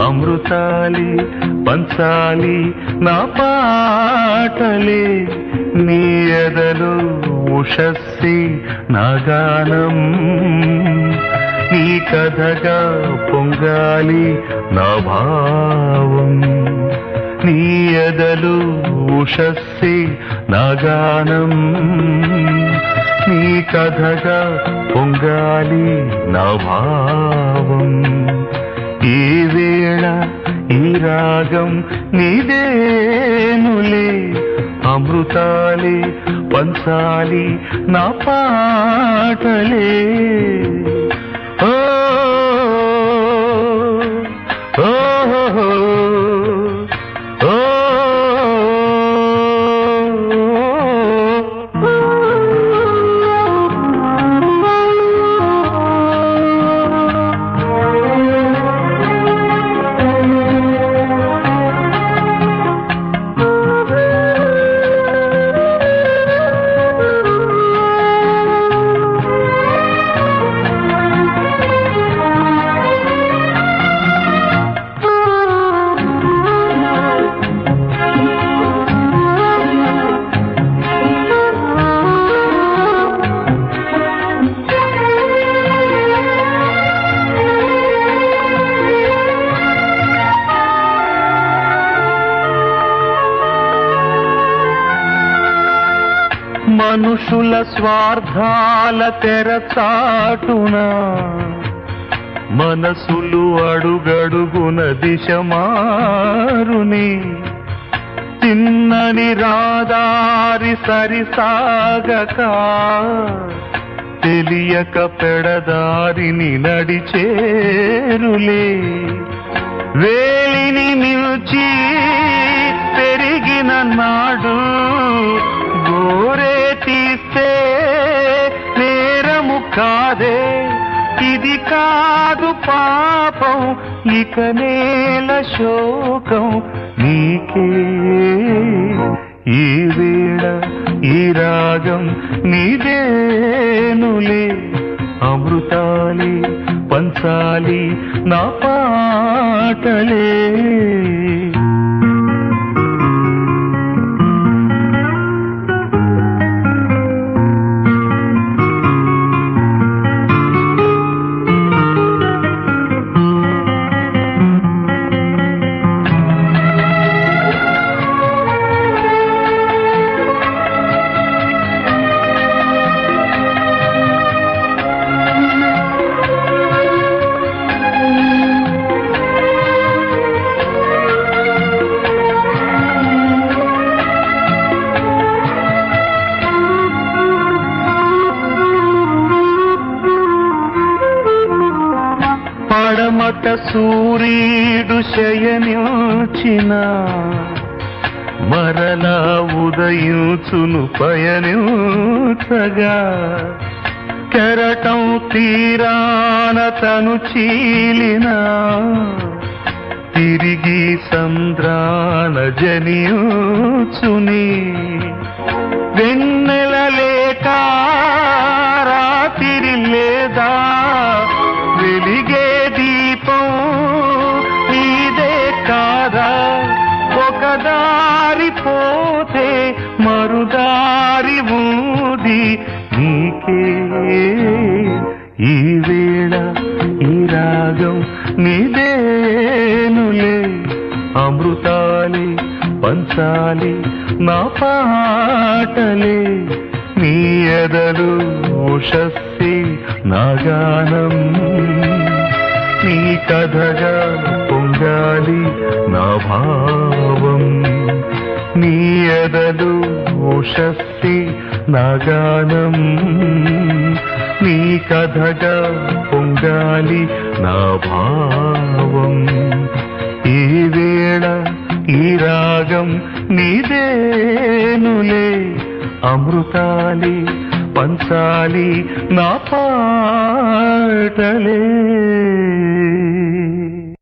అమృతాలి పంచాలి నా పాటలే నీ ఎదలు ఉషస్సి నా గానం నీ కథగా పొంగాలి నా భావం నీ ఎదలు ఉషస్సి నా గానం నీ కథగా పొంగాలి నా భావం ఈ వేళ ఈ రాగం నీదేనులే అమృతాలే పంచాలి నా పాటలే ఓ ఓ ఓ మనుషుల స్వార్థాల తెరచాటున మనసులు అడుగడుగున దిశ మారుని తిన్నని రాదారి సరిసాగక తెలియక పెడదారిని నడిచేరులే వేలిని నిల్చి పెరిగిన నాడు గోరే తీస్తే నేరము కాదే ఇది కాదు పాపం ఇక నేల శోకం నీకే ఈ వేళ ఈ రాగం నీదేనులే అమృతాలి పంచాలి నా పాటలే పడమట సూర్యుడు శయనించిన మరలా ఉదయించును పయనించగా కెరటం తీరాన తను చీలిన తిరిగి సంద్రాన జనియుచుని వెన్నెల లేక రాతిరి లేదా వెలిగే దీపం నీదే కాదా ఒక దారి పోతే మరుదారి ఊది నీకే ఈ వేళ ఈ రాగం నీదేనులే అమృతాలి పంచాలి నా పాటలే నీ ఎదలు ఉషస్సి నా గానం నీ కథగా పొంగాలి నా భావం నీ ఎదలు ఉషస్సి నా గానం నీ కథగా పొంగాలి నా భావం ఈ వేళ ఈ రాగం నీదేనులే అమృతాలి పంచాలి నా పాటలే